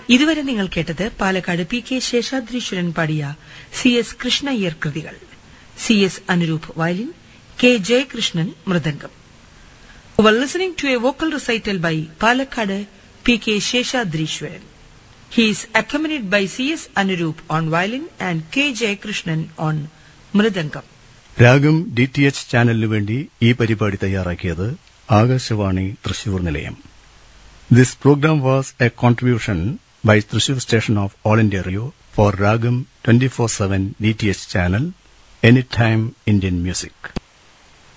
ഇതുവരെ നിങ്ങൾ കേട്ടത് പാലക്കാട് പി കെ ശേഷാദ്രീശ്വരൻ പാടിയ സി എസ് കൃഷ്ണയ്യർ കൃതികൾ C S Anuroop violin K Jayakrishnan mridangam were listening to a vocal recital by Palakkad P.K. Sheshadrishwaran. He is accompanied by C.S. Anurup on violin and K. Jayakrishnan on mridangam. Raagam D T H ചാനലിനു വേണ്ടി ഈ പരിപാടി തയ്യാറാക്കിയത് ആകാശവാണി തൃശൂർ നിലയം this programme was a contribution by Thrissur station of All India Radio for Raagam twenty four seven D T H channel any time Indian music